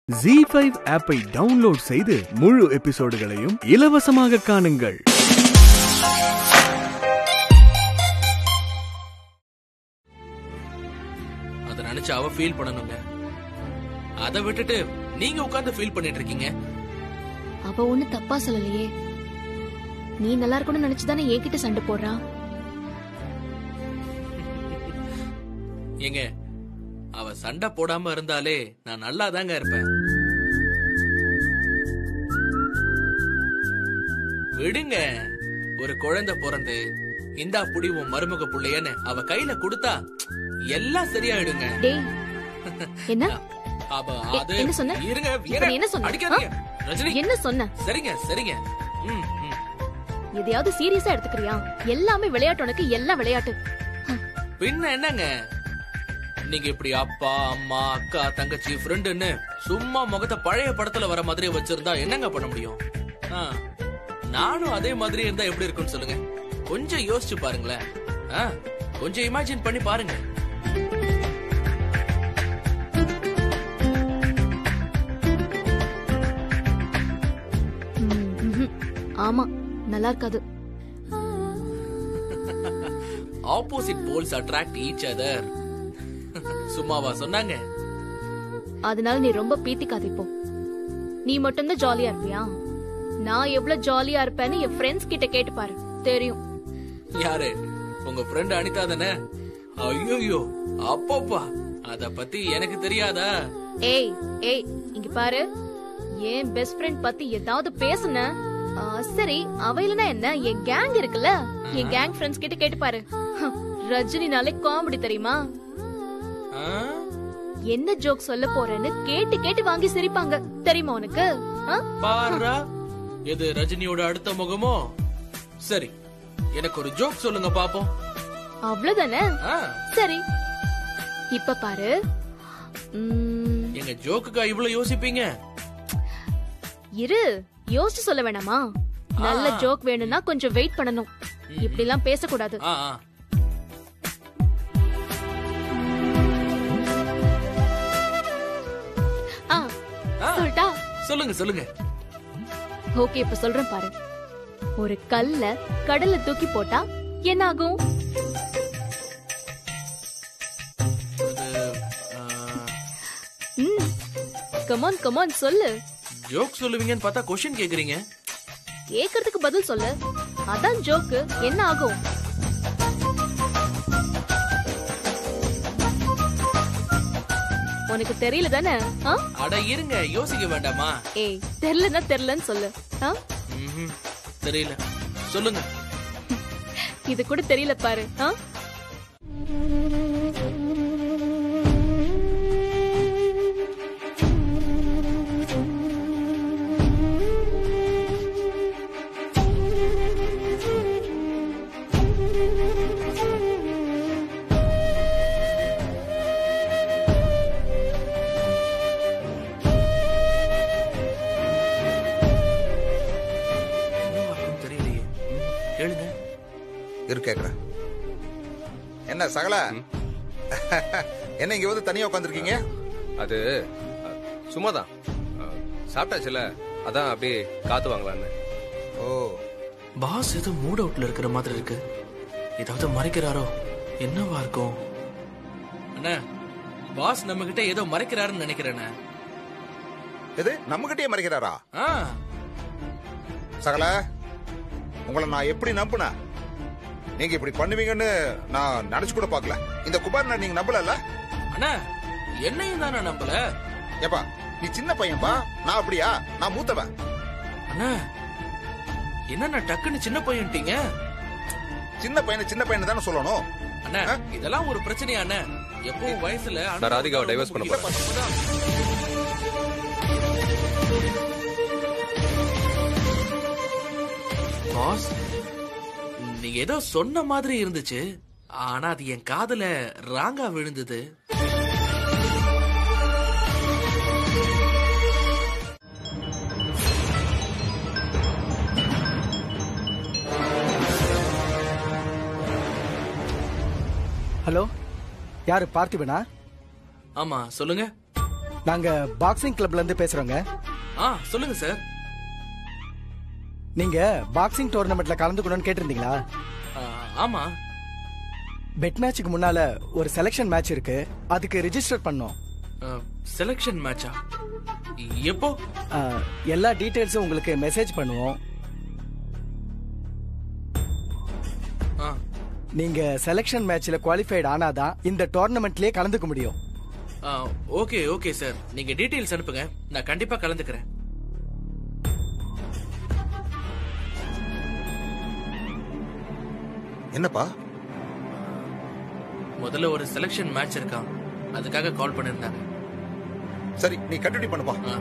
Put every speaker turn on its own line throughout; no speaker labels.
G five ஆப்பை download செய்து முழு எபிசோடுகளையும் இலவசமாக காணுங்கள்
அத நினைச்சு அவ ஃபீல் பண்ணணுங்க அத விட்டுட்டு நீங்க உட்கார்ந்து ஃபீல் பண்ணிட்டு இருக்கீங்க
அவ ஒண்ணு தப்பா சொல்லலையே நீ நல்லா இருக்கணும்னு நினைச்சுதானே என்கிட்ட சண்டை போடுறா
ஏங்க அவ சண்டை போடாம இருந்தாலே நான் நல்லா தாங்க இருப்பேன் விடுங்க ஒரு குழந்தை பிறந்து இந்தா புடி உன் மருமக புள்ளையன்னு அவ கையில கொடுத்தா எல்லாம் சரியாயிடுங்க
டேய் என்ன
அவ
எ-
அது
என்ன சொன்ன?
இருங்க
இப்ப நீ என்ன சொன்ன?
அடிக்காதீங்க ரஜினி
என்ன சொன்ன
சரிங்க சரிங்க ம் ம்
எதையாவது சீரியஸா எடுத்துக்கிறியா எல்லாமே விளையாட்டு உனக்கு எல்லாம் விளையாட்டு
பின்ன என்னங்க நீங்க இப்படி அப்பா அம்மா அக்கா தங்கச்சி ஃப்ரெண்டுன்னு சும்மா முகத்தை பழைய படத்துல வர மாதிரி வச்சிருந்தா என்னங்க பண்ண முடியும் ஆ, நானும் அதே மாதிரி இருந்தா எப்படி இருக்கும்னு சொல்லுங்க கொஞ்சம் யோசிச்சு பாருங்களேன் ஆ, கொஞ்சம் இமேஜின் பண்ணி பாருங்க
ம், ம்ஹும். ஆமா நல்லா இருக்காது
opposite poles attract each other சும்மாவா சொன்னாங்க
அதனால நீ ரொம்ப பீத்திக்காத இப்போ நீ மட்டும்தான் ஜாலியா இருப்பியா நான் எவ்வளவு ஜாலியா இருப்பேன்னு என் ஃப்ரெண்ட்ஸ் கிட்ட கேட்டு பாரு தெரியும்
யாரு உங்க ஃப்ரெண்ட் அனிதா தானே ஐயோ அப்பப்பா அத பத்தி எனக்கு தெரியாதா
ஏய் ஏய் இங்க பாரு என் பெஸ்ட் ஃப்ரெண்ட் பத்தி ஏதாவது பேசுன ஆ, சரி அவ இல்லனா என்ன என் கேங் இருக்குல்ல என் கேங் ஃப்ரெண்ட்ஸ் கிட்ட கேட்டு பாரு ஹம், ரஜினினாலே காமெடி தெரியுமா
ஆ?
என்ன ஜோக் சொல்ல போறேன்னு கேட்டு கேட்டு வாங்கி சிரிப்பாங்க தெரியுமா உனக்கு ஆ?
பாருடா எது ரஜினியோட அடுத்த முகமோ சரி எனக்கு ஒரு ஜோக் சொல்லுங்க பாப்போம்
அவ்வளவுதானே
ஆ,
சரி இப்ப பாரு உம்,
எங்க ஜோக்குக்கா இவ்வளவு யோசிப்பீங்க
இரு யோசிச்சு சொல்ல வேணாமா நல்ல
ஆ.
ஜோக் வேணும்னா கொஞ்சம் வெயிட் பண்ணணும் இப்படி எல்லாம் பேசக்கூடாது
ஆ, ஆ.
ஆ
ஆ,
சொல்லிட்டா
சொல்லுங்க சொல்லுங்க
ஓகே இப்ப சொல்றேன் பாரு ஒரு கல்ல கடல்ல தூக்கி போட்டா என்ன ஆகும்
அது, ஆ,
ம் கமான் கமான் சொல்லு
ஜோக் சொல்லுவீங்கன்னு பார்த்தா கொஸ்டின் கேக்குறீங்க
கேக்குறதுக்கு பதில் சொல்லு அதான் ஜோக்கு என்ன ஆகும் உனக்கு தெரியல தானே ஆ?
அட இருங்க யோசிக்க வேண்டாமா
ஏய் தெரியலன்னா தெரியலன்னு சொல்லு ஆ?
ம்ஹும். தெரியல சொல்லுங்க
இது கூட தெரியல பாரு ஆ?
என்னவா இருக்கும்னு தெரியலையே ம், கேளுங்க
இரு கேக்குறேன் என்ன சகல என்ன இங்க வந்து தனியா உட்காந்துருக்கீங்க
அது சும்மாதான் சாப்பிட்டாச்சுல அதான் அப்படியே காத்து வாங்கலான்னு
ஓ
பாஸ் ஏதோ மூட் அவுட்ல இருக்கிற மாதிரி இருக்கு ஏதாவது மறைக்கிறாரோ என்னவா இருக்கும் அண்ணா பாஸ் நம்ம கிட்ட ஏதோ மறைக்கிறாருன்னு நினைக்கிறேண்ணே
எது நம்மகிட்டயே மறைக்கிறாரா
ஆ
சகல உங்களை நான் எப்படி நம்புனேன் நீங்க இப்படி பண்ணுவீங்கன்னு நான் நினைச்சு கூட பார்க்கல இந்த குபார் நீங்க நம்பலல்ல
அண்ணா என்னையும் தானே நம்பல
ஏப்பா நீ சின்ன பையன்பா நான் அப்படியா நான் மூத்தவன்
அண்ணா என்னண்ணா டக்குன்னு சின்ன பையன்ட்டீங்க
சின்ன பையனை சின்ன பையன் தானே சொல்லணும்
அண்ணா
ஆ?
இதெல்லாம் ஒரு பிரச்சனையா அண்ணா எப்பவும் வயசுல
நான் ராதிகாவை divorce பண்ண போறேன்.
பாஸ் நீங்க ஏதோ சொன்ன மாதிரி இருந்துச்சு ஆனா அது என் காதுல ராங்கா விழுந்தது
ஹலோ யாரு பார்த்திபனா
ஆமா சொல்லுங்க
நாங்க பாக்ஸிங் கிளப்ல இருந்து பேசுறோங்க
ஆ சொல்லுங்க சார்
நீங்க பாக்ஸிங் டோர்னமெண்ட்ல கலந்துக்கணும்னு கேட்டிருந்தீங்களா
ஆ, ஆமா
பெட் மேட்ச்சுக்கு முன்னால ஒரு செலெக்ஷன் மேட்ச் இருக்கு அதுக்கு ரிஜிஸ்டர் பண்ணோம்
செலக்ஷன் மேட்சா எப்போ
ஆ, எல்லா டீடைல்ஸும் உங்களுக்கு மெசேஜ் பண்ணுவோம்
ஆ,
நீங்க செலெக்ஷன் மேட்ச்ல குவாலிஃபைட் ஆனாதான் இந்த டோர்னமெண்ட்லயே கலந்துக்க முடியும்
ஆ, ஓகே ஓகே சார் நீங்க டீடைல்ஸ் அனுப்புங்க நான் கண்டிப்பா கலந்துக்கிறேன்
என்னப்பா
முதல்ல ஒரு செலக்ஷன் மேட்ச் இருக்கான் அதுக்காக கால் பண்ணிருந்தாங்க
சரி நீ கண்டினியூ பண்ணுப்பா
ஆ.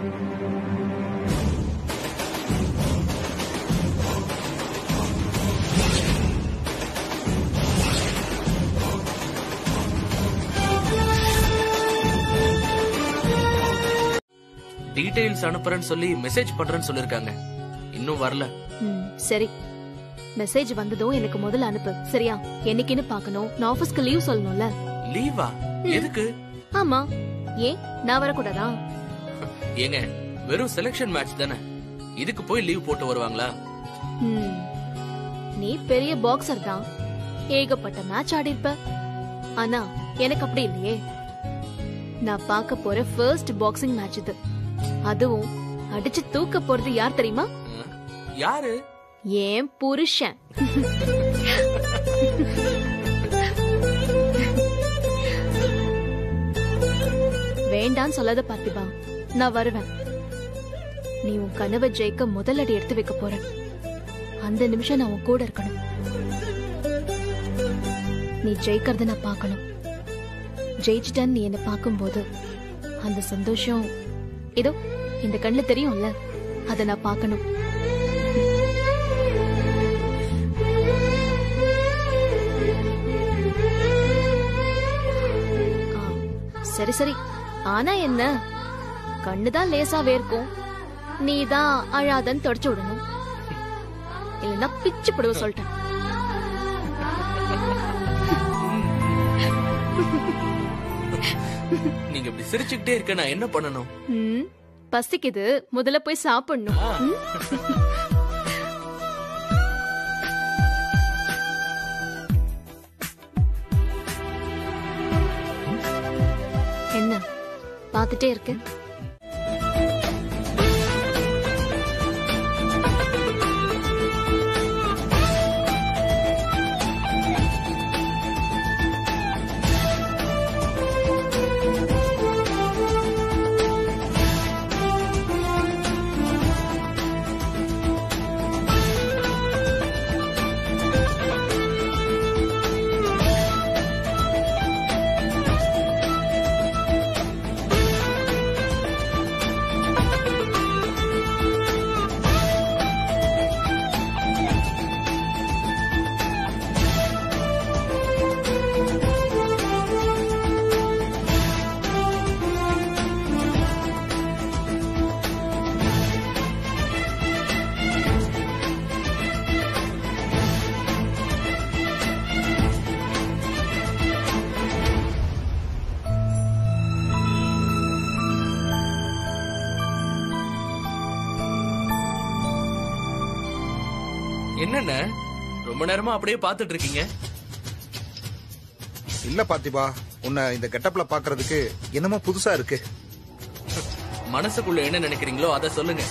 டீடைல்ஸ் அனுப்புறேன்னு சொல்லி மெசேஜ் பண்றேன்னு சொல்லிருக்காங்க இன்னும் வரல
ம், சரி மெசேஜ் வந்ததும் எனக்கு முதல்ல அனுப்பு சரியா என்னைக்குன்னு பார்க்கணும் நான் ஆபீஸ்க்கு லீவ் சொல்லணும்ல
லீவா எதுக்கு
ஆமா ஏன் நான் வரக்கூடாதா
ஏங்க வெறும் செலக்ஷன் மேட்ச் தானே இதுக்கு போய் லீவ் போட்டு வருவாங்களா
ம், நீ பெரிய பாக்ஸர் தான் ஏகப்பட்ட மேட்ச் ஆடி இருப்ப ஆனா எனக்கு அப்படி இல்லையே நான் பார்க்க போற ஃபர்ஸ்ட் பாக்ஸிங் மேட்ச் இது அதுவும் அடிச்சு தூக்க போறது யார் தெரியுமா
ஆ, யாரு
ஏன் புருஷன் வேண்டான்னு சொல்லாத பார்த்திபா நான் வருவேன் நீ உன் கனவை ஜெயிக்க முதல் அடி எடுத்து வைக்க போற அந்த நிமிஷம் நான் உன் கூட இருக்கணும் நீ ஜெயிக்கிறத நான் பார்க்கணும் ஜெயிச்சிட்டேன்னு நீ என்ன பார்க்கும்போது அந்த சந்தோஷம் இதோ இந்த கண்ணுல தெரியும்ல அதை நான் பார்க்கணும் ஆ, சரி சரி ஆனா என்ன கண்ணுதான் லேசா வேர்க்கும் நீ தான் அழாதன்னு தொடச்சு விடணும் இல்லைன்னா பிச்சு படுவ சொல்லிட்டேன்
நீங்க இப்படி சிரிச்சுக்கிட்டே இருக்க நான் என்ன பண்ணணும்
ம், பசிக்குது முதல்ல போய் சாப்பிடணும்
ஆ.
ம்? என்ன பாத்துட்டே இருக்கு
என்னென்ன ரொம்ப நேரமா அப்படியே பாத்துட்டு இருக்கீங்க
இல்ல பாத்திபா உன்னை இந்த கெட்டப்ல பாக்குறதுக்கு என்னமோ புதுசா இருக்கு
மனசுக்குள்ள என்ன நினைக்கிறீங்களோ அதை சொல்லுங்க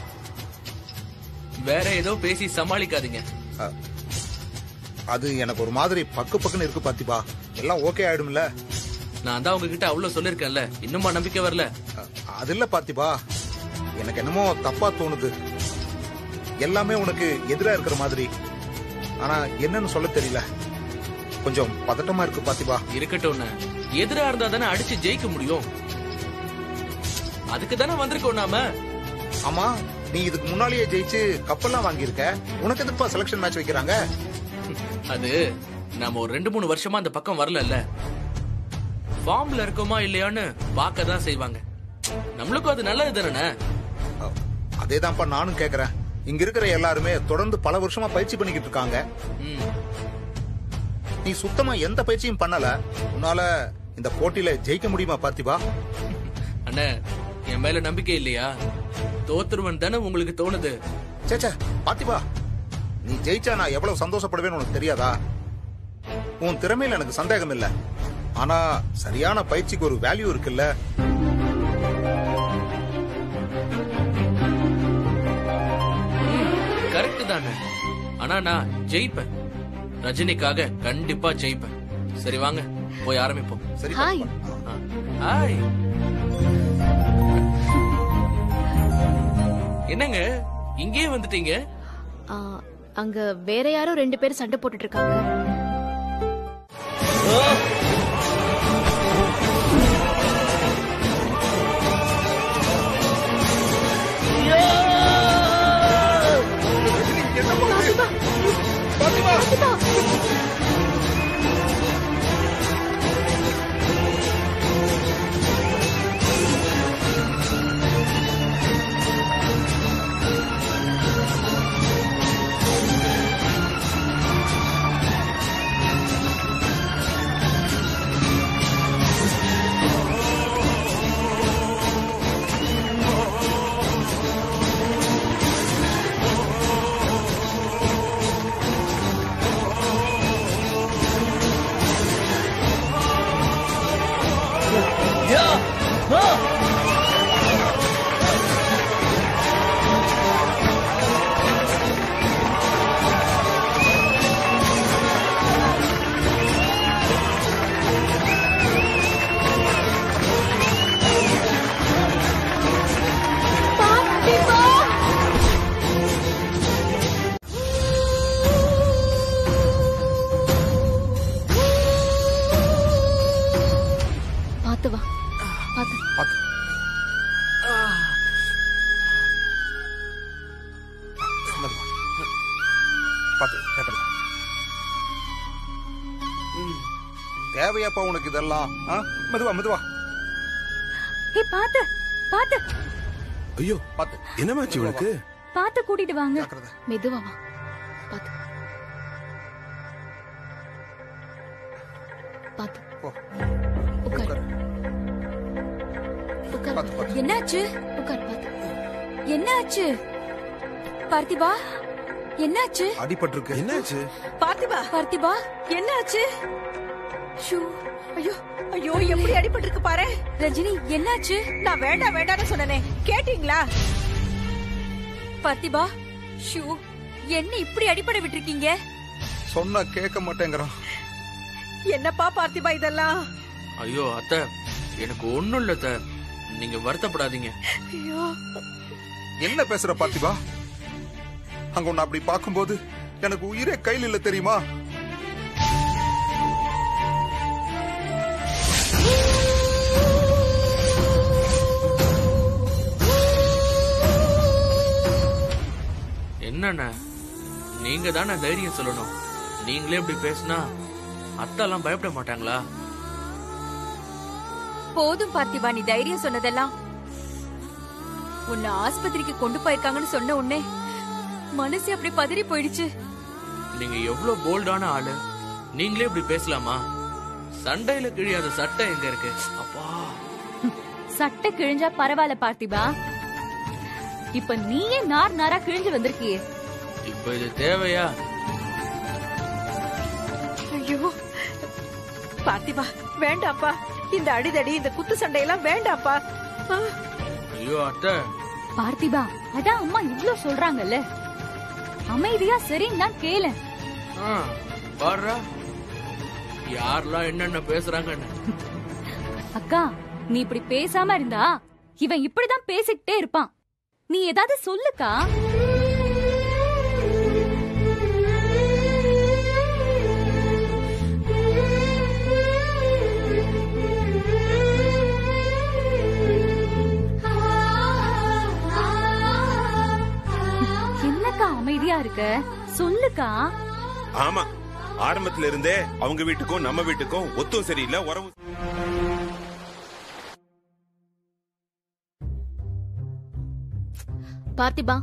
வேற ஏதோ பேசி சமாளிக்காதீங்க
அ, அது எனக்கு ஒரு மாதிரி பக்கு பக்குன்னு இருக்கு பாத்திபா எல்லாம் ஓகே ஆயிடும்ல
நான் தான் உங்ககிட்ட அவ்வளவு சொல்லிருக்கேன்ல இன்னுமா நம்பிக்கை வரல
அ, அது இல்ல பாத்திபா எனக்கு என்னமோ தப்பா தோணுது எல்லாமே உனக்கு எதிரா இருக்கிற மாதிரி ஆனா என்னன்னு சொல்ல தெரியல கொஞ்சம் பதட்டமா இருக்கு பாத்திபா
இருக்கட்டும்னு எதிரா இருந்தா தானே அடிச்சு ஜெயிக்க முடியும் அதுக்கு தானே வந்திருக்கோம் நாம
ஆமா நீ இதுக்கு முன்னாலேயே ஜெயிச்சு கப்பெல்லாம் வாங்கியிருக்க உனக்கு எதுப்பா செலக்ஷன் மேட்ச் வைக்கிறாங்க
அது நாம ஒரு ரெண்டு மூணு வருஷமா அந்த பக்கம் வரலல்ல ஃபார்ம்ல இருக்கோமா இல்லையான்னு பார்க்க தான் செய்வாங்க நம்மளுக்கும் அது நல்லது தானே
அதேதான்ப்பா நானும் கேக்குறேன் இங்க இருக்கிற எல்லாருமே தொடர்ந்து பல வருஷமா பயிற்சி பண்ணிக்கிட்டு இருக்காங்க
ம்.
நீ சுத்தமா எந்த பயிற்சியும் பண்ணல உன்னால இந்த போட்டியில ஜெயிக்க முடியுமா பார்த்திபா
அண்ணே என் மேல நம்பிக்கை இல்லையா தோத்துருவன் தானே உங்களுக்கு தோணுது
சேச்சே பாத்திபா நீ ஜெயிச்சா நான் எவ்வளவு சந்தோஷப்படுவேன்னு உனக்கு தெரியாதா உன் திறமையில எனக்கு சந்தேகம் இல்ல ஆனா சரியான பயிற்சிக்கு ஒரு வேல்யூ இருக்குல்ல
கரெக்ட் தானே ஆனா நான் ஜெயிப்பேன் ரஜினிக்காக கண்டிப்பா ஜெயிப்பேன் சரி வாங்க போய் ஆரம்பிப்போம்
சரி
ஹாய்
ஆ. ஹாய் என்னங்க இங்கேயே வந்துட்டீங்க
ஆ, அங்க வேற யாரோ ரெண்டு பேரும் சண்டை போட்டுட்டு இருக்காங்க பாத்து வா பாத்து
பாத்து மெதுவா. பாத்து மெதுவா. ம். தேவையாப்பா உனக்கு இதெல்லாம் ஆ? மெதுவா மெதுவா
ஏய் பாத்து பாத்து
ஐயோ
பாத்து
என்னமாச்சு இவளுக்கு
பாத்து கூட்டிட்டு வாங்க
ஜாக்கிரதை.
மெதுவா வா பாத்து பாத்து
போ.
உட்கார்
உட்காரு.
உட்கார்
பாத்து பாத்து
என்னாச்சு
உட்கார் பாத்து
என்னாச்சு பார்த்திபா என்னாச்சு
அடிபட்டிருக்கு
என்னாச்சு
பார்த்திபா
பார்த்திபா
என்னாச்சு ஷூ ஐயோ ஐயோ எப்படி அடிபட்டிருக்கு பாரு
ரஜினி என்னாச்சு
நான் வேண்டாம் வேண்டாம்னு சொன்னனே கேட்டீங்களா
பார்த்திபா ஷூ என்ன இப்படி அடிப்படை விட்டிருக்கீங்க
சொன்னா கேட்க மாட்டேங்கிறான்
என்னப்பா பார்த்திபா இதெல்லாம்
ஐயோ அத்தை எனக்கு ஒண்ணும் இல்ல அத்தை நீங்க வருத்தப்படாதீங்க
ஐயோ
என்ன பேசுற பாத்திபா அங்க உன்னை அப்படி பார்க்கும்போது எனக்கு உயிரே கையில் இல்ல தெரியுமா
என்னண்ணே நீங்க தானே தைரியம் சொல்லணும் நீங்களே இப்படி பேசினா அத்தெல்லாம் பயப்பட மாட்டாங்களா
போதும் பார்த்திபா நீ தைரியம் சொன்னதெல்லாம் உன்னை ஆஸ்பத்திரிக்கு கொண்டு போயிருக்காங்கன்னு சொன்ன உடனே மனசு அப்படி பதறி போயிடுச்சு
நீங்க எவ்வளவு போல்டான ஆளு நீங்களே இப்படி பேசலாமா சண்டையில கிழியாத சட்டை எங்க இருக்கு அப்பா
சட்டை கிழிஞ்சா பரவாயில்ல பார்த்திபா இப்ப நீயே நார் நாரா கிழிஞ்சு வந்திருக்கியே
இப்ப இது தேவையா
ஐயோ பார்த்திபா வேண்டாம்ப்பா இந்த அடிதடி இந்த குத்து சண்டையெல்லாம் வேண்டாம்ப்பா ஆ,
ஐயோ அத்தை
பார்த்திபா அதான் அம்மா இவ்ளோ சொல்றாங்கல்ல அமைதியா சரின்னு தான் கேளு
ஆ, பாருடா யாரெல்லாம் என்னென்ன பேசுறாங்கன்னு
அக்கா நீ இப்படி பேசாம இருந்தா இவன் இப்படிதான் பேசிக்கிட்டே இருப்பான் நீ ஏதாவது சொல்லுக்கா என்னக்கா அமைதியா இருக்க சொல்லுக்கா
ஆமா ஆரம்பத்துல இருந்தே அவங்க வீட்டுக்கும் நம்ம வீட்டுக்கும் ஒத்தும் சரியில்லை உறவு
பார்த்திபா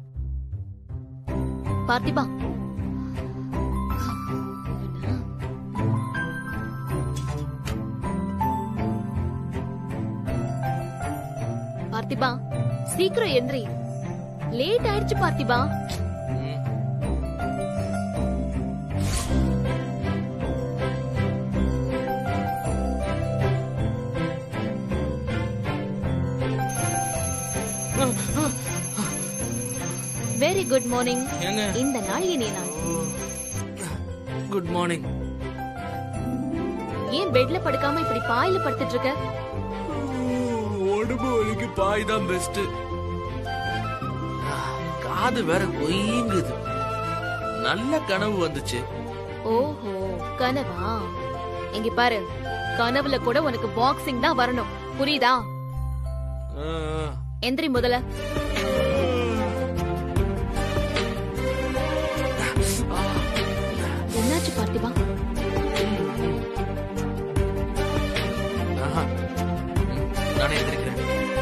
பார்த்திபா பார்த்திபா சீக்கிரம் எந்திரி லேட் ஆயிடுச்சு பார்த்திபா
ம்.
வெரி குட் மார்னிங்
ஏங்க
இந்த நாள் இனிய நாள்
குட் மார்னிங்
ஏன் பெட்ல படுக்காம இப்படி பாயில படுத்துட்டு இருக்க
உடம்பு வலிக்கு பாய் தான் பெஸ்ட் காது வேற கொய்யுங்குது நல்ல கனவு வந்துச்சு
ஓஹோ கனவா இங்க பாரு கனவுல கூட உனக்கு பாக்ஸிங் தான் வரணும் புரியுதா
ஆ,
எந்திரி முதல்ல என்னாச்சு பார்த்திபா
ஆஹா. ம், நானே எந்திரிக்கிறேன்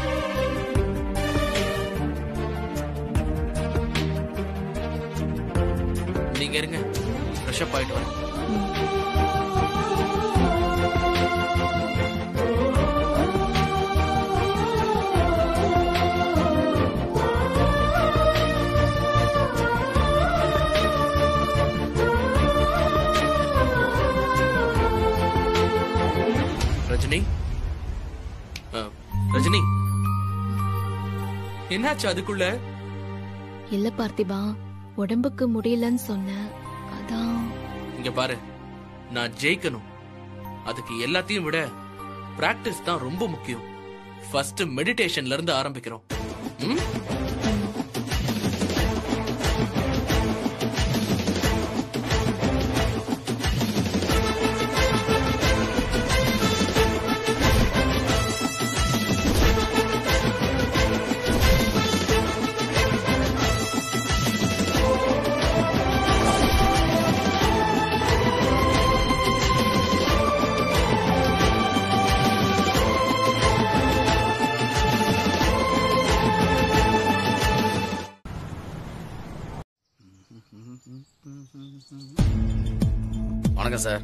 நீங்க இருங்க ஃப்ரெஷ் அப் ஆயிட்டு வரேன் ரஜினி ஆ, ரஜினி என்னாச்சு அதுக்குள்ள
இல்ல பார்த்திபா உடம்புக்கு முடியலன்னு சொன்ன அதான்
இங்க பாரு நான் ஜெயிக்கணும் அதுக்கு எல்லாத்தையும் விட பிராக்டிஸ் தான் ரொம்ப முக்கியம் ஃபர்ஸ்ட் மெடிடேஷன்ல இருந்து ஆரம்பிக்கிறோம் ம்?
வணக்கம் சார்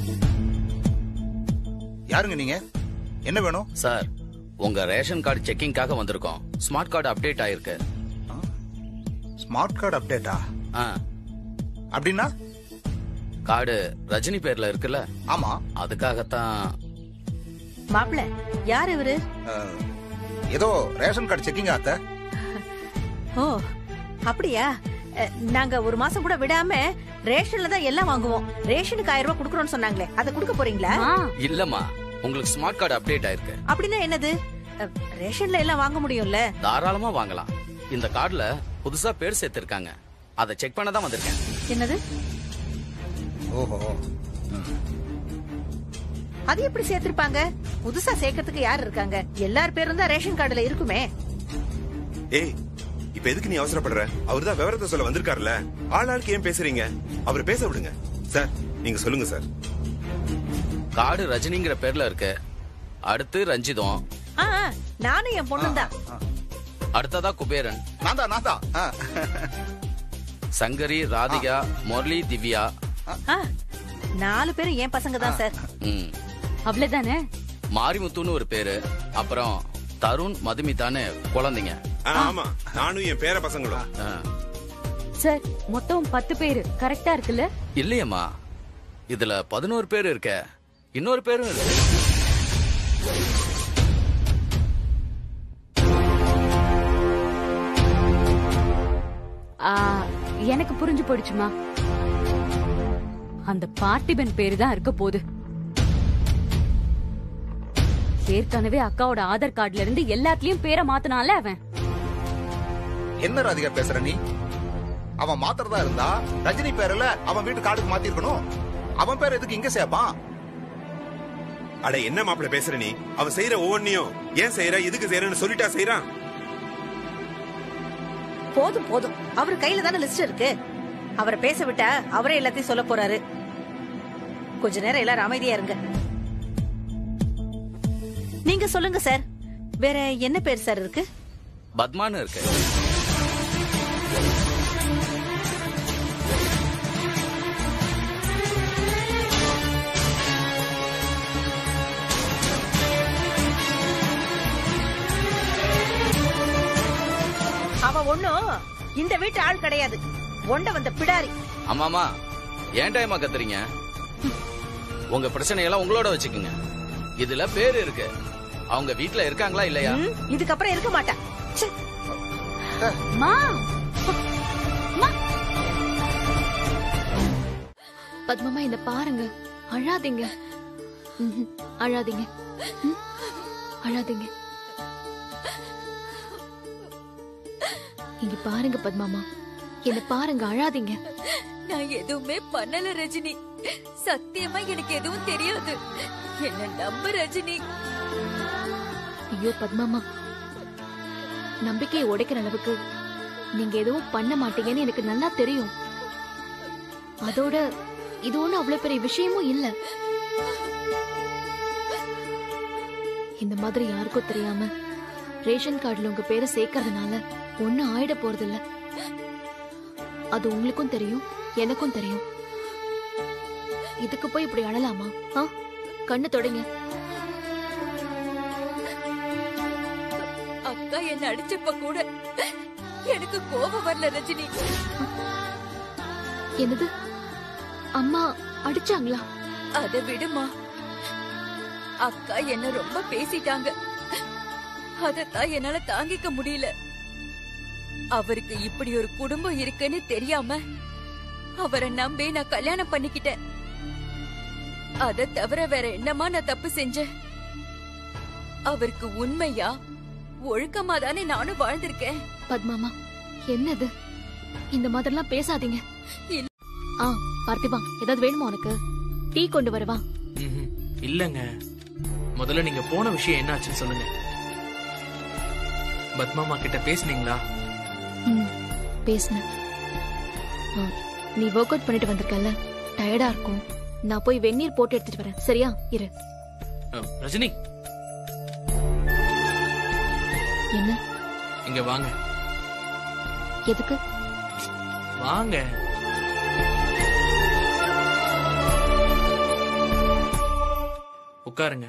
யாருங்க நீங்க என்ன வேணும்
சார் உங்க ரேஷன் கார்டு செக்கிங்காக வந்திருக்கோம் ஸ்மார்ட் கார்டு அப்டேட் ஆயிருக்கு
ஸ்மார்ட் கார்டு அப்டேட்டா
ஆ
அப்படின்னா
கார்டு ரஜினி பேர்ல இருக்குல்ல
ஆமா
அதுக்காகத்தான்
மாப்பிள யார் இவரு
அஹ், ஏதோ ரேஷன் கார்டு செக்கிங் ஆத்த
ஓ அப்படியா அஹ், நாங்க ஒரு மாசம் கூட விடாம ரேஷன்ல தான் எல்லாம் வாங்குவோம் ரேஷனுக்கு ஆயிரம் ரூபாய் குடுக்கறோம்னு சொன்னாங்களே அதை கொடுக்க போறீங்களா
இல்லம்மா உங்களுக்கு ஸ்மார்ட் கார்டு அப்டேட் ஆயிருக்கு
அப்படின்னா என்னது அஹ், ரேஷன்ல எல்லாம் வாங்க முடியும்ல
தாராளமா வாங்கலாம் இந்த கார்டுல புதுசா பேர் சேர்த்திருக்காங்க அதை செக் பண்ண தான் வந்திருக்கேன்
என்னது
ஓஹோ
அது எப்படி சேர்த்திருப்பாங்க புதுசா சேர்க்கறதுக்கு யார் இருக்காங்க எல்லார் பேரும் தான் ரேஷன் கார்டுல இருக்குமே
ஏய் இப்ப எதுக்கு நீ அவசரப்படுற அவர்தான் விவரத்தை சொல்ல வந்திருக்காருல ஆள் ஆளுக்கு ஏன் பேசுறீங்க அவர் பேச விடுங்க சார் நீங்க சொல்லுங்க சார்
கார்டு ரஜினிங்கிற பேர்ல இருக்கு அடுத்து ரஞ்சிதம்
ஆ ஆ, நானும் என் பொண்ணும் தான்
அடுத்ததா குபேரன்
நான் தான் நான் தான் ஆ.
சங்கரி ராதிகா முரளி திவ்யா
ஆ, நாலு பேரும் என் பசங்க தான் சார்
ம்
அவ்வளவுதானே
மாரிமுத்துன்னு ஒரு பேரு அப்புறம் தருண் மதுமிதான்னு குழந்தைங்க
ஆ, ஆமா நானும் என் பேர பசங்களும்
ஆ.
சார் மொத்தம் பத்து பேரு கரெக்டா இருக்குல்ல
இல்லையம்மா இதுல பதினோரு பேர் இருக்க இன்னொரு பேரும் இருக்கு
ஆ, எனக்கு புரிஞ்சு போயிடுச்சுமா அந்த பார்த்திபன் பேரு தான் இருக்க போகுது ஏற்கனவே அக்காவோட ஆதார் கார்டுல இருந்து எல்லாத்துலயும் பேரை மாத்தினால அவன்
என்ன ராதிகா பேசுற நீ அவன் மாத்திரதா இருந்தா ரஜினி பேர்ல அவன் வீட்டு கார்டுக்கு மாத்திருக்கணும் அவன் பேர் எதுக்கு இங்க சேர்ப்பான்
அட என்ன மாப்பிள பேசுற நீ அவன் செய்யற ஒவ்வொன்னையும் ஏன் செய்யற எதுக்கு செய்யறன்னு சொல்லிட்டா செய்யறான்
போதும் போதும் அவர் கையில தானே லிஸ்ட் இருக்கு அவரை பேச விட்டா அவரே எல்லாத்தையும் சொல்ல போறாரு கொஞ்ச நேரம் எல்லாரும் அமைதியா இருங்க நீங்க சொல்லுங்க சார் வேற என்ன பேர் சார் இருக்கு
பத்மான்னு இருக்கு
அவ ஒண்ணும் இந்த வீட்டு ஆள் கிடையாது ஒண்ட வந்த பிடாரி
அம்மாமா ஏன் டைமா கத்துறீங்க உங்க பிரச்சனையெல்லாம் உங்களோட வச்சுக்குங்க இதுல பேர் இருக்கு அவங்க வீட்ல இருக்காங்களா இல்லையா
ம், இதுக்கப்புறம் இருக்க மாட்டா ச்சே.
மா பத்மமா இந்த பாருங்க அழாதீங்க ம்ஹும், அழாதீங்க ம், அழாதீங்க இங்க பாருங்க பத்மாமா என்ன பாருங்க அழாதீங்க
நான் எதுவுமே பண்ணல ரஜினி சத்தியமா எனக்கு எதுவும் தெரியாது என்ன நம்பு ரஜினி
ஐயோ பத்மாமா நம்பிக்கையை உடைக்கிற அளவுக்கு நீங்க எதுவும் பண்ண மாட்டீங்கன்னு எனக்கு நல்லா தெரியும் அதோட இது ஒண்ணும் அவ்வளவு பெரிய விஷயமும் இல்ல இந்த மாதிரி யாருக்கும் தெரியாம ரேஷன் கார்டுல உங்க பேரை சேர்க்கறதுனால ஒண்ணும் ஆயிட போறது இல்ல அது உங்களுக்கும் தெரியும் எனக்கும் தெரியும் இதுக்கு போய் இப்படி அழலாமா ஆ கண்ணு தொடங்க
அக்கா என்ன அடிச்சப்ப கூட எனக்கு கோபம் வரல ரஜினி
என்னது அம்மா அடிச்சாங்களா
அதை விடுமா அக்கா என்ன ரொம்ப பேசிட்டாங்க அதத்தான் என்னால தாங்கிக்க முடியல அவருக்கு இப்படி ஒரு குடும்பம் இருக்குன்னு தெரியாம அவரை நம்பி நான் கல்யாணம் பண்ணிக்கிட்டேன் அத தவிர வேற என்னமா நான் தப்பு செஞ்சேன் அவருக்கு உண்மையா ஒழுக்கமா தானே நானும் வாழ்ந்திருக்கேன்
பத்மாமா என்னது இந்த மாதிரிலாம் பேசாதீங்க
இல்ல.
ஆ பார்த்திபா ஏதாவது வேணுமா உனக்கு டீ கொண்டு வரவா
ம்ஹும். இல்லங்க முதல்ல நீங்க போன விஷயம் என்னாச்சுன்னு சொல்லுங்க பத்மாமா கிட்ட பேசுனீங்களா
ம் பேசுனேன் ஆ, நீ ஒர்க் அவுட் பண்ணிட்டு வந்திருக்கல டயர்டா இருக்கும் நான் போய் வெந்நீர் போட்டு எடுத்துட்டு வரேன் சரியா இரு
அஹ், ரஜினி
என்ன
இங்க வாங்க
எதுக்கு
வாங்க உட்காருங்க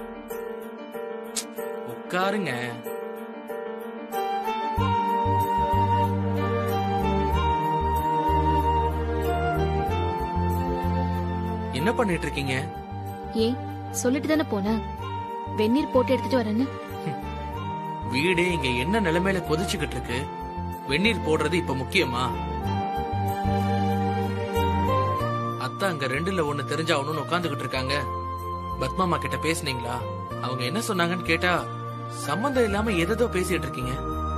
உட்காருங்க என்ன பண்ணிட்டு இருக்கீங்க
ஏன் சொல்லிட்டு தானே போனேன் வெந்நீர் போட்டு எடுத்துட்டு வரேன்னு
வீடு இங்க என்ன நிலைமையில கொதிச்சுக்கிட்டு இருக்கு வெந்நீர் போடுறது இப்ப முக்கியமா அத்தா அங்க ரெண்டுல ஒண்ணு தெரிஞ்சாகணும்னு உட்காந்துக்கிட்டு இருக்காங்க பத்மாமா கிட்ட பேசுனீங்களா அவங்க என்ன சொன்னாங்கன்னு கேட்டா சம்மந்தம் இல்லாம எதோ பேசிட்டு இருக்கீங்க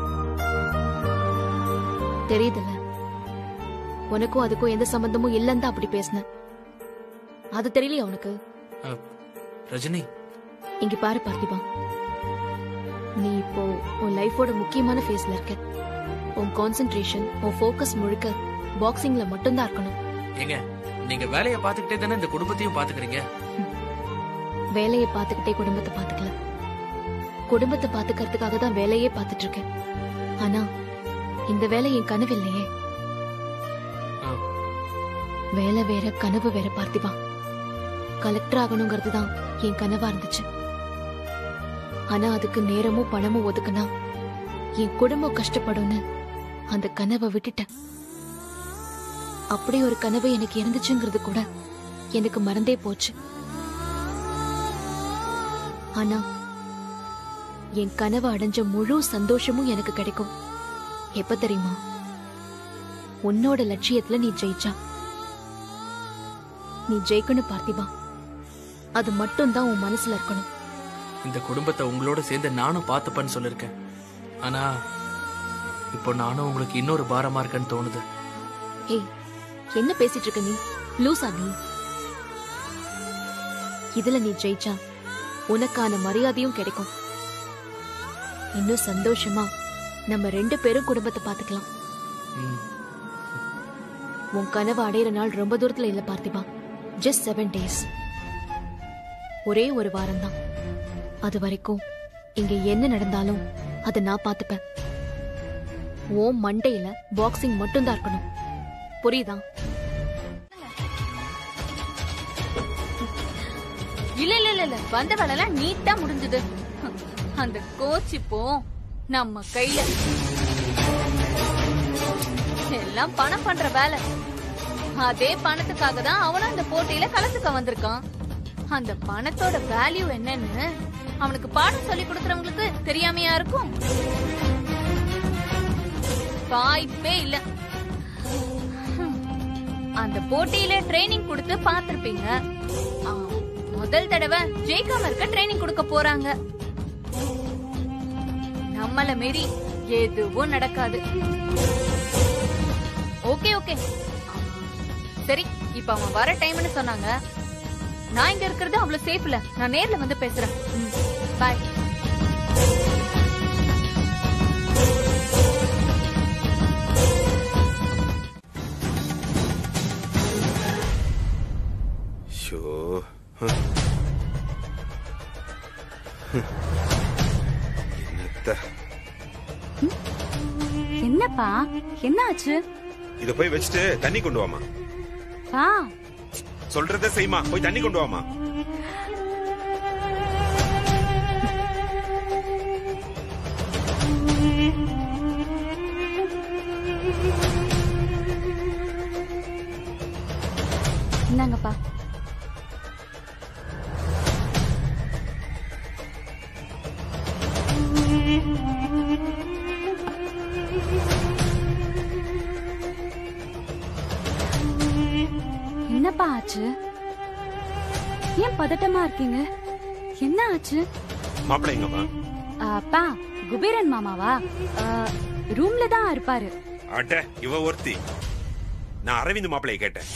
தெரியுதுல்ல உனக்கும் அதுக்கும் எந்த சம்பந்தமும் இல்லன்னு தான் அப்படி பேசினேன் அது தெரியலையா உனக்கு
அஹ், ரஜினி
இங்க பாரு பார்த்திபா நீ இப்போ உன் லைஃபோட முக்கியமான ஃபேஸ்ல இருக்க உன் கான்சென்ட்ரேஷன் உன் ஃபோக்கஸ் முழுக்க பாக்ஸிங்ல மட்டும்தான் இருக்கணும்
ஏங்க நீங்க வேலையை பாத்துக்கிட்டே தானே இந்த குடும்பத்தையும் பாத்துக்கிறீங்க
வேலையை பார்த்துக்கிட்டே குடும்பத்தை பார்த்துக்கல குடும்பத்தை பார்த்துக்கிறதுக்காக தான் வேலையே பார்த்துட்டு இருக்கேன் ஆனா இந்த வேலை என் கனவு இல்லையே
ஆ.
வேலை வேற கனவு வேற பார்த்திபா கலெக்டர் ஆகணுங்கிறது தான் என் கனவா இருந்துச்சு ஆனா அதுக்கு நேரமும் பணமும் ஒதுக்குனா என் குடும்பம் கஷ்டப்படும்னு அந்த கனவை விட்டுட்டேன் அப்படி ஒரு கனவு எனக்கு இருந்துச்சுங்கிறது கூட எனக்கு மறந்தே போச்சு ஆனா என் கனவு அடைஞ்ச முழு சந்தோஷமும் எனக்கு கிடைக்கும் எப்ப தெரியுமா உன்னோட லட்சியத்துல நீ ஜெயிச்சா நீ ஜெயிக்கணும் பார்த்திபா அது மட்டும்தான் உன் மனசுல இருக்கணும்
இந்த குடும்பத்தை உங்களோட சேர்ந்து நானும் பார்த்துப்பேன்னு சொல்லிருக்கேன் ஆனா இப்போ நானும் உங்களுக்கு இன்னொரு பாரமா இருக்கேன்னு தோணுது
ஏய் என்ன பேசிட்டு இருக்க நீ லூசா நீ இதுல நீ ஜெயிச்சா உனக்கான மரியாதையும் கிடைக்கும் இன்னும் சந்தோஷமா நம்ம ரெண்டு பேரும் குடும்பத்தை பாத்துக்கலாம்
ம்,
உன் கனவு அடையிற நாள் ரொம்ப தூரத்துல இல்ல பார்த்திபா ஜஸ்ட் செவன் டேஸ் ஒரே ஒரு வாரம் தான் அது வரைக்கும் இங்க என்ன நடந்தாலும் அதை நான் பாத்துப்பேன் ஓ மண்டையில பாக்ஸிங் மட்டும்தான் இருக்கணும் புரியுதா
இல்ல இல்ல இல்ல இல்ல வந்த வேலைலாம் நீட்டா முடிஞ்சது அந்த கோச் இப்போ நம்ம கையில எல்லாம் பணம் பண்ற வேலை அதே பணத்துக்காக தான் அவனும் அந்த போட்டியில கலந்துக்க வந்திருக்கான் அந்த பணத்தோட வேல்யூ என்னன்னு அவனுக்கு பாடம் சொல்லி கொடுக்கறவங்களுக்கு தெரியாமையா இருக்கும் வாய்ப்பே இல்ல ஹம். அந்த போட்டியில ட்ரைனிங் கொடுத்து பாத்திருப்பீங்க முதல் தடவை ஜெயிக்காம இருக்க ட்ரைனிங் கொடுக்க போறாங்க நம்மள மீறி எதுவும் நடக்காது ஓகே ஓகே சரி இப்ப அவன் வர டைம்னு சொன்னாங்க நான் இங்க இருக்கிறது அவ்வளவு சேஃப் இல்ல நான் நேர்ல வந்து பேசுறேன் பாய்
ஷோ ஹம். ஹம். என்னத்த
என்னப்பா என்ன ஆச்சு
இத போய் வச்சுட்டு தண்ணி கொண்டு வாமா
பா
சொல்றத செய்யுமா போய் தண்ணி கொண்டு வாமா
இந்தாங்கப்பா என்னப்பா ஆச்சு ஏன் பதட்டமா இருக்கீங்க என்ன ஆச்சு
மாப்பிள்ளை எங்கம்மா
அப்பா குபேரன் மாமாவா ரூம்ல தான் இருப்பாரு
அட இவ ஒருத்தி நான் அரவிந்த் மாப்பிள்ளைய கேட்டேன்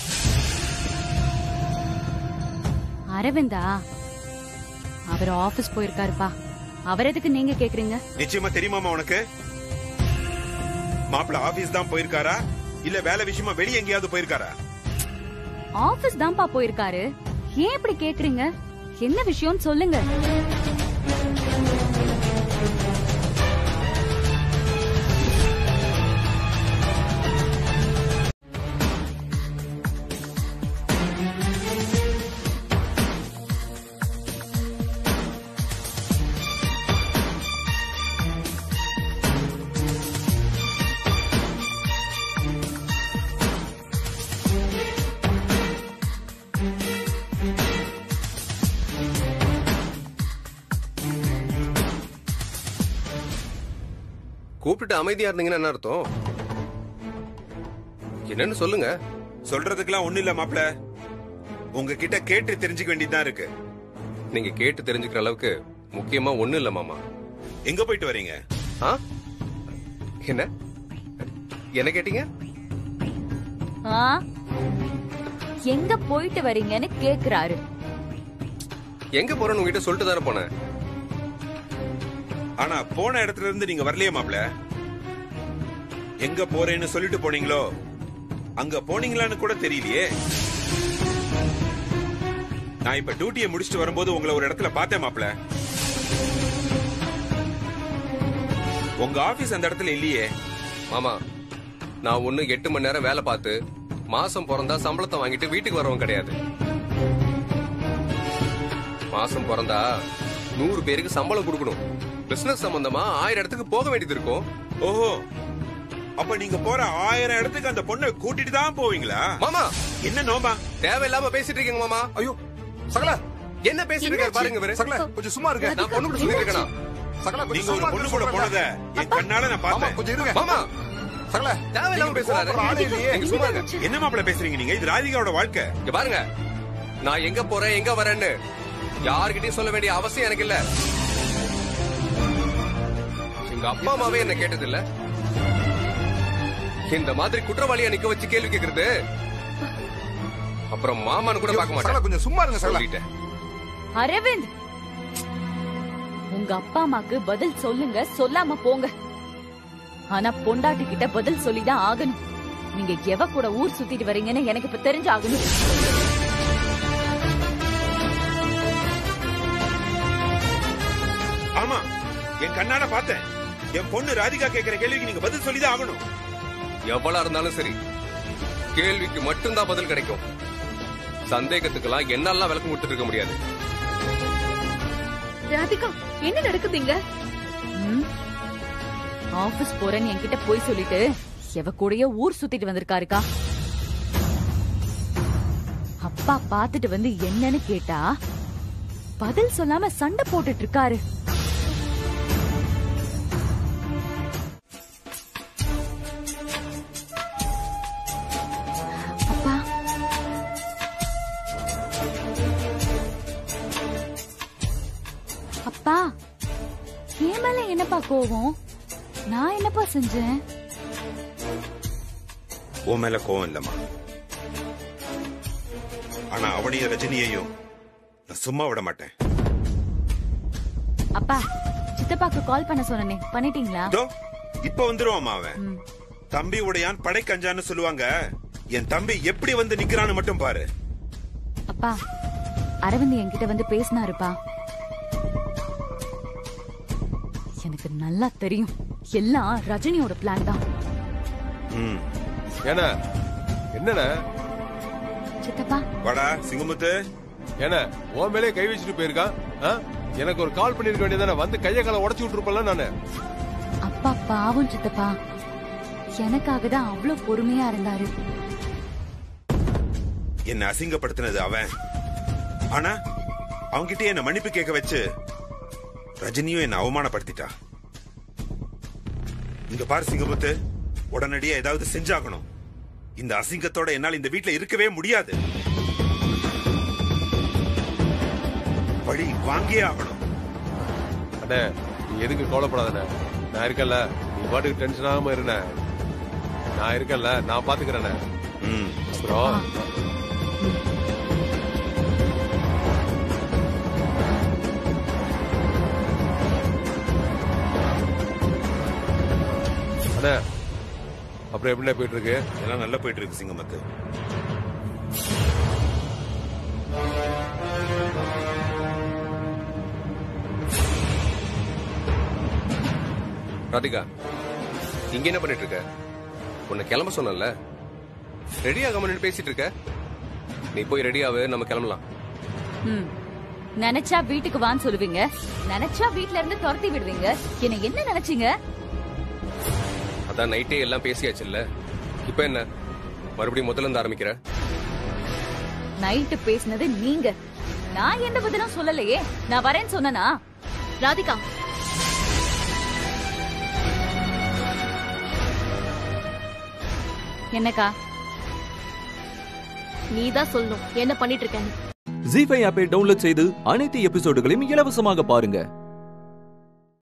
அரவிந்தா அவர் ஆபீஸ் போயிருக்காருப்பா அவர் எதுக்கு நீங்க கேக்குறீங்க
நிச்சயமா தெரியுமாமா உனக்கு மாப்பிள்ள ஆபீஸ் தான் போயிருக்காரா இல்ல வேலை விஷயமா வெளிய எங்கேயாவது போயிருக்காரா
ஆபீஸ் தான்ப்பா போயிருக்காரு ஏன் இப்படி கேக்குறீங்க என்ன விஷயம்னு சொல்லுங்க
கூப்பிட்டுட்டு அமைதியா இருந்தீங்கன்னா என்ன அர்த்தம் என்னன்னு சொல்லுங்க
சொல்றதுக்கெல்லாம் ஒண்ணு இல்ல மாப்பிள்ள உங்ககிட்ட கேட்டு தெரிஞ்சுக்க வேண்டியதுதான் இருக்கு
நீங்க கேட்டு தெரிஞ்சுக்கிற அளவுக்கு முக்கியமா ஒண்ணு இல்ல மாமா
எங்க போயிட்டு வரீங்க
ஆ என்ன என்ன கேட்டீங்க
ஆ? எங்க போயிட்டு வரீங்கன்னு கேக்குறாரு
எங்க போறேன்னு உங்ககிட்ட சொல்லிட்டு தானே போனேன்
ஆனா போன இடத்துல இருந்து நீங்க வரலையே மாப்பிள்ள எங்க போறேன்னு சொல்லிட்டு போனீங்களோ அங்க போனீங்களான்னு கூட தெரியலையே நான் இப்ப டியூட்டியை முடிச்சிட்டு வரும்போது உங்களை ஒரு இடத்துல பார்த்தேன் மாப்பிள்ள உங்க ஆபீஸ் அந்த இடத்துல இல்லையே
மாமா நான் ஒண்ணு எட்டு மணி நேரம் வேலை பார்த்து மாசம் பிறந்தா சம்பளத்தை வாங்கிட்டு வீட்டுக்கு வரவன் கிடையாது மாசம் பிறந்தா நூறு பேருக்கு சம்பளம் கொடுக்கணும் பிசினஸ் சம்பந்தமா ஆயிரம் இடத்துக்கு போக வேண்டியது இருக்கும்
ஓஹோ அப்ப நீங்க போற ஆயிரம் இடத்துக்கு அந்த பொண்ணை கூட்டிட்டு தான் போவீங்களா
மாமா
என்ன நோம்பா
தேவையில்லாம பேசிட்டு இருக்கீங்க மாமா
ஐயோ சகல
என்ன பேசிட்டு இருக்காரு பாருங்க இவரு
சகல கொஞ்சம் சும்மா இருங்க
நான் பொண்ணு கூட சொல்லிட்டு இருக்கேனா
சகல கொஞ்சம்
நீங்க ஒரு
சும்மா
பொண்ணு
இருங்க
கூட
சொல்றேன்ல.
போனத என் கண்ணால நான்
ஆமா
பார்த்தேன்
கொஞ்சம் இருங்க
மாமா
சகல
தேவையில்லாம
நீங்க
பேசுறாரு
கோவப்படுற ஆளே இல்லையே
நீங்க சும்மா இருங்க
என்ன மாப்பிள்ள பேசுறீங்க நீங்க இது ராதிகாவோட வாழ்க்கை
இங்க பாருங்க நான் எங்க போறேன் எங்க வரேன்னு யார்கிட்டயும் சொல்ல வேண்டிய அவசியம் எனக்கு இல்ல எங்க அப்பா அம்மாவே என்ன கேட்டது இல்ல இந்த மாதிரி குற்றவாளியா நிக்க வச்சு கேள்வி கேக்குறது அப்புறம் மாமான்னு கூட பார்க்க
சகல
மாட்டேன்
கொஞ்சம் சும்மா இருங்க சகல
சொல்லிட்டேன்
அரவிந்த் உங்க அப்பா அம்மாக்கு பதில் சொல்லுங்க சொல்லாம போங்க ஆனா பொண்டாட்டி கிட்ட பதில் சொல்லிதான் ஆகணும் நீங்க எவ கூட ஊர் சுத்திட்டு வரீங்கன்னு எனக்கு இப்ப தெரிஞ்சாகணும்
ஆமா என் கண்ணால பார்த்தேன் என் பொண்ணு ராதிகா கேக்குற கேள்விக்கு நீங்க பதில் சொல்லிதான் ஆகணும்
எவ்வளவு இருந்தாலும் சரி கேள்விக்கு மட்டும்தான் பதில் கிடைக்கும் சந்தேகத்துக்கெல்லாம் என்னெல்லாம் விளக்கம் கொடுத்துட்டு இருக்க முடியாது
ராதிகா என்ன நடக்குதுங்க
ம்? ஆபீஸ் போறேன்னு என்கிட்ட போய் சொல்லிட்டு எவ கூடயே ஊர் சுத்திட்டு வந்திருக்காருக்கா அப்பா பாத்துட்டு வந்து என்னன்னு கேட்டா பதில் சொல்லாம சண்டை போட்டுட்டு இருக்காரு அப்பா அப்பா என் மேல என்னப்பா கோவம் நான் என்னப்பா செஞ்சேன்
உன் மேல கோவம் இல்லம்மா ஆனா அவனையும் ரஜினியையும் நான் சும்மா விட மாட்டேன்
அப்பா சித்தப்பாக்கு கால் பண்ண சொன்னனே பண்ணிட்டீங்களா
இதோ இப்ப வந்துருவாமா அவன் தம்பி உடையான் படை கஞ்சான்னு சொல்லுவாங்க என் தம்பி எப்படி வந்து நிக்கிறான்னு மட்டும் பாரு
அப்பா அரவிந்த் என்கிட்ட வந்து பேசினாருப்பா எனக்கு நல்லா தெரியும் எல்லாம் ரஜினியோட பிளான் தான்
ம்
ஏன்னா என்னண்ணே
சித்தப்பா
வாடா சிங்கமுத்து
என்ன உன் மேலே கை வச்சுட்டு போயிருக்கான் ஆ? எனக்கு ஒரு கால் பண்ணிருக்க வேண்டியதானே வந்து கைய காலை உடச்சு விட்டுருப்பல நானு
அப்பா பாவம் சித்தப்பா எனக்காக தான் அவ்வளவு பொறுமையா இருந்தாரு
என்ன அசிங்கப்படுத்தினது அவன் ஆனா அவன்கிட்ட என்ன மன்னிப்பு கேட்க வச்சு ரஜினியும் என்ன அவமானப்படுத்திட்டா இங்க பாரு சிங்கமுத்து உடனடியா ஏதாவது செஞ்சாகணும் இந்த அசிங்கத்தோட என்னால் இந்த வீட்ல இருக்கவே முடியாது பழி வாங்கியே ஆகணும்
அண்ணே நீ எதுக்கு கவலைப்படாதண்ணே நான் இருக்கேன்ல நீ பாட்டுக்கு டென்ஷன் ஆகாம இருண்ணே நான் இருக்கேன்ல நான் பாத்துக்கிறேண்ணே
ம்
அப்புறம் அண்ணே அப்புறம் எப்படிண்ணே போயிட்டு இருக்கு
எல்லாம் நல்லா போயிட்டு இருக்கு சிங்கமுத்து
ராதிகா இங்க என்ன பண்ணிட்டு இருக்க உன்னை கிளம்ப சொன்னல ரெடி ஆகாம நின்னு பேசிட்டு இருக்க நீ போய் ரெடி ஆகு நம்ம கிளம்பலாம்
ம். நினைச்சா வீட்டுக்கு வான்னு சொல்லுவீங்க நினைச்சா வீட்ல இருந்து துரத்தி விடுவீங்க என்ன என்ன நினைச்சீங்க
அதான் நைட்டே எல்லாம் பேசியாச்சு இல்ல இப்ப என்ன மறுபடியும் முதல்ல இருந்து ஆரம்பிக்கிற
நைட்டு பேசினது நீங்க நான் எந்த பதிலும் சொல்லலையே நான் வரேன்னு சொன்னனா
ராதிகா
என்னக்கா
நீதான் சொல்லணும் என்ன பண்ணிட்டு இருக்கேன்னு
ஜி ஃபைவ் ஆப்பை டவுன்லோட் செய்து அனைத்து எபிசோடுகளையும் இலவசமாக பாருங்க